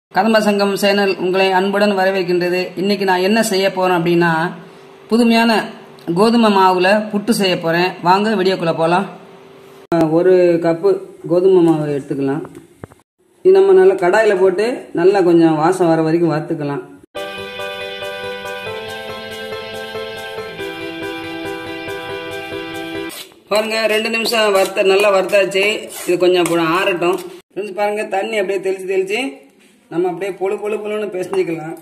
கதம்ப சங்கம் சேனல் உங்களை அன்புடன் வரவேற்கின்றது இன்னைக்கு நான் என்ன செய்ய போறேன் அப்படின்னா புதுமையான கோதுமை மாவுல புட்டு செய்ய போறேன் வாங்க வீடியோக்குள்ள போலாம் ஒரு கப்பு கோதுமை மாவு எடுத்துக்கலாம் இது நம்ம நல்லா கடாயில் போட்டு நல்லா கொஞ்சம் வாசம் வர வரைக்கும் வறுத்துக்கலாம் பாருங்க ரெண்டு நிமிஷம் வறுத்த நல்லா வறுத்தாச்சு இது கொஞ்சம் அப்புறம் ஆறட்டும் ஃப்ரெண்ட்ஸ் பாருங்க தண்ணி அப்படியே தெளிச்சு தெளிச்சு நம்ம அப்படியே பொழு பொழு பொழுன்னு பிசைஞ்சிக்கலாம்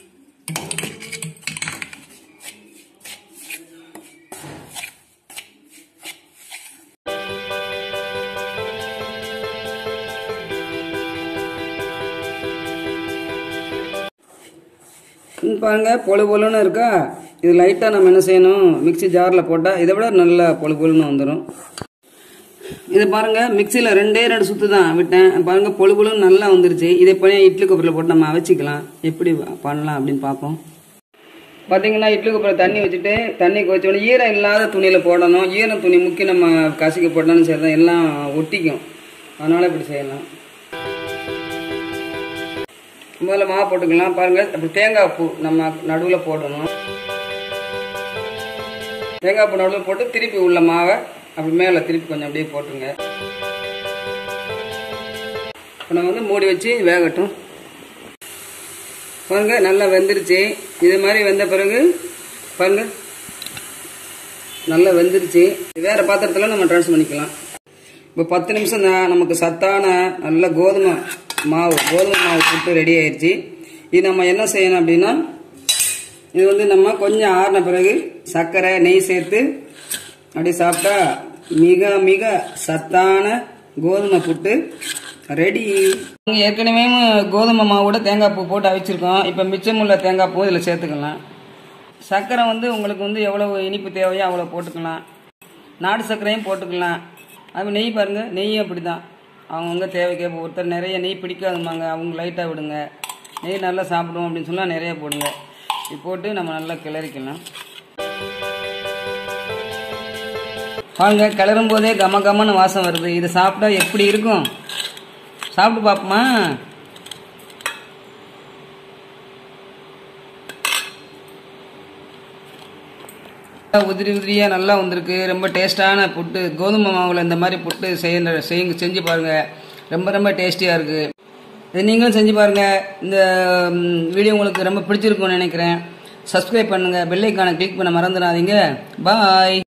ம், பாருங்க பொழு பொழுன்னு இருக்கா இது லைட்டாக நம்ம என்ன செய்யணும் மிக்ஸி ஜாரில் போட்டால் இதை விட நல்லா பொழு பொழுன்னு வந்துடும் இது பாருங்க மிக்சியில் ரெண்டே ரெண்டு சுத்து தான் விட்டேன் பாருங்க பொழு பொழுன்னு நல்லா வந்துருச்சு இதை போய் இட்லி குப்பரில் போட்டு நம்ம அவிச்சிக்கலாம் எப்படி பண்ணலாம் அப்படின்னு பார்ப்போம் பார்த்தீங்கன்னா இட்லி குப்பரை தண்ணி வச்சுட்டு தண்ணி கொதிச்ச உடனே ஈரம் இல்லாத துணியில் போடணும் ஈரம் துணி முக்கி நம்ம கசிக்க போட்டாலும் சரி தான் எல்லாம் ஒட்டிக்கும் அதனால இப்படி செய்யலாம் முதல்ல மாவு போட்டுக்கலாம் பாருங்க அப்படி தேங்காய் பூ நம்ம நடுவில் போடணும் தேங்காய் பூ நடுவில் போட்டு திருப்பி உள்ள மாவை அப்படி மேலே திருப்பி கொஞ்சம் அப்படியே போட்டுருங்க இப்போ நம்ம வந்து மூடி வச்சு வேகட்டும் பாருங்க நல்லா வெந்துருச்சு இது மாதிரி வெந்த பிறகு பாருங்க நல்லா வெந்துருச்சு வேற பாத்திரத்தில் நம்ம ட்ரான்ஸ்ஃபர் பண்ணிக்கலாம் இப்போ பத்து நிமிஷம் தான் நமக்கு சத்தான நல்ல கோதுமை மாவு கோதுமை மாவு புட்டு ரெடி ஆயிடுச்சு இது நம்ம என்ன செய்யணும் அப்படின்னா இது வந்து நம்ம கொஞ்சம் ஆறின பிறகு சர்க்கரை நெய் சேர்த்து அப்படி சாப்பிட்டா மிக மிக சத்தான கோதுமை புட்டு ரெடி ஏற்கனவே கோதுமை மாவோட தேங்காய் பூ போட்டு அவிச்சிருக்கோம் இப்போ மிச்சமுள்ள தேங்காய் பூ இதில் சேர்த்துக்கலாம் சர்க்கரை வந்து உங்களுக்கு வந்து எவ்வளோ இனிப்பு தேவையோ அவ்வளோ போட்டுக்கலாம் நாட்டு சர்க்கரையும் போட்டுக்கலாம் அது நெய் பாருங்கள் நெய்யும் அப்படி தான் அவங்கவுங்க தேவைக்கேற்ப ஒருத்தர் நிறைய நெய் பிடிக்காதுமாங்க அவங்க லைட்டாக விடுங்க நெய் நல்லா சாப்பிடுவோம் அப்படின்னு சொன்னால் நிறைய போடுங்க இது போட்டு நம்ம நல்லா கிளறிக்கலாம் பாருங்க கிளறும் போதே கம கமன்னு வாசம் வருது இது சாப்பிட்டா எப்படி இருக்கும் சாப்பிட்டு பார்ப்போமா உதிரி உதிரியா நல்லா வந்திருக்கு ரொம்ப டேஸ்டான புட்டு கோதுமை மாவுல இந்த மாதிரி புட்டு செய்ய செய்யுங்க செஞ்சு பாருங்க ரொம்ப ரொம்ப டேஸ்டியா இருக்கு இது நீங்களும் செஞ்சு பாருங்க இந்த ம், வீடியோ உங்களுக்கு ரொம்ப பிடிச்சிருக்கும்னு நினைக்கிறேன் சப்ஸ்கிரைப் பண்ணுங்க பெல்லைக்கான கிளிக் பண்ண மறந்துடாதீங்க பாய்